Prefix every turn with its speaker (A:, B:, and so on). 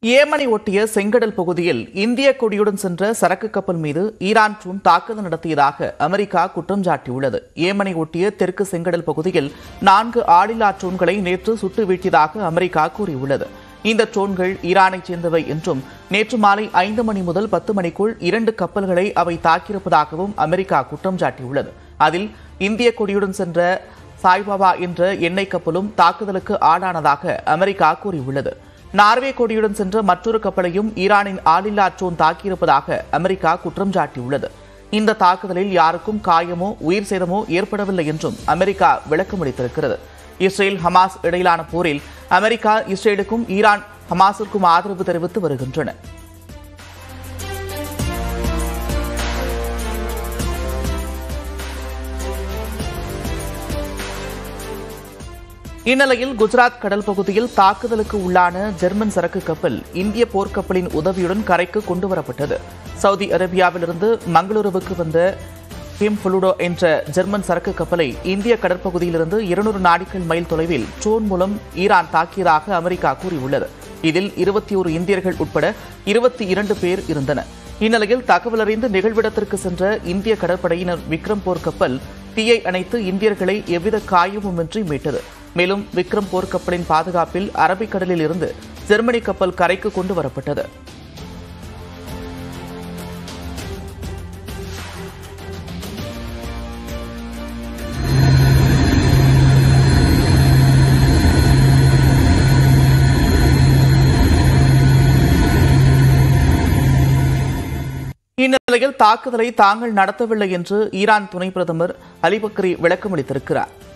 A: ஏமனை ஒட்டிய செங்கடல் பகுதியில் இந்திய கொடியுடன் சென்ற சரக்கு கப்பல் மீது ஈரான் ட்ரோன் தாக்குதல் நடத்தியதாக அமெரிக்கா குற்றம் சாட்டியுள்ளது ஏமனை ஒட்டிய தெற்கு செங்கடல் பகுதியில் நான்கு ஆளில்லா ட்ரோன்களை நேற்று சுட்டு வீழ்த்தியதாக அமெரிக்கா கூறியுள்ளது இந்த ட்ரோன்கள் ஈரானைச் சேர்ந்தவை என்றும் நேற்று மாலை ஐந்து மணி முதல் பத்து மணிக்குள் இரண்டு கப்பல்களை அவை தாக்கியிருப்பதாகவும் அமெரிக்கா குற்றம் சாட்டியுள்ளது அதில் இந்திய கொடியுடன் சென்ற சாய்பாபா என்ற எண்ணெய் கப்பலும் தாக்குதலுக்கு ஆளானதாக அமெரிக்கா கூறியுள்ளது நார்வே கொடியுடன் சென்ற மற்றொரு கப்பலையும் ஈரானின் ஆளில்லா ட்ரோன் தாக்கியிருப்பதாக அமெரிக்கா குற்றம் சாட்டியுள்ளது இந்த தாக்குதலில் யாருக்கும் காயமோ உயிர் சேதமோ ஏற்படவில்லை என்றும் அமெரிக்கா விளக்கமளித்திருக்கிறது இஸ்ரேல் ஹமாஸ் இடையிலான போரில் அமெரிக்கா இஸ்ரேலுக்கும் ஈரான் ஹமாஸிற்கும் ஆதரவு தெரிவித்து வருகின்றன இந்நிலையில் குஜராத் கடல் பகுதியில் தாக்குதலுக்கு உள்ளான ஜெர்மன் சரக்கு கப்பல் இந்திய போர்க்கப்பலின் உதவியுடன் கரைக்கு கொண்டுவரப்பட்டது சவுதி அரேபியாவிலிருந்து மங்களூருவுக்கு வந்த ஹிம் ஃபுளுடோ என்ற ஜெர்மன் சரக்கு கப்பலை இந்திய கடற்பகுதியிலிருந்து இருநூறு நாடிக்கல் மைல் தொலைவில் ட்ரோன் மூலம் ஈரான் தாக்கியதாக அமெரிக்கா கூறியுள்ளது இதில் இருபத்தி ஒரு இந்தியர்கள் உட்பட இருபத்தி இரண்டு பேர் இருந்தனர் இந்நிலையில் தகவல் அறிந்து நிகழ்விடத்திற்கு சென்ற இந்திய கடற்படையினர் விக்ரம் போர் கப்பல் தீயை அணைத்து இந்தியர்களை எவ்வித காயமுமின்றி மீட்டது மேலும் விக்ரம் போர்க்கப்பலின் பாதுகாப்பில் அரபிக்கடலில் இருந்து ஜெர்மனி கப்பல் கரைக்கு கொண்டு வரப்பட்டது இந்நிலையில் தாக்குதலை தாங்கள் நடத்தவில்லை என்று ஈரான் துணை பிரதமர் அலி பக்ரி விளக்கமளித்திருக்கிறார்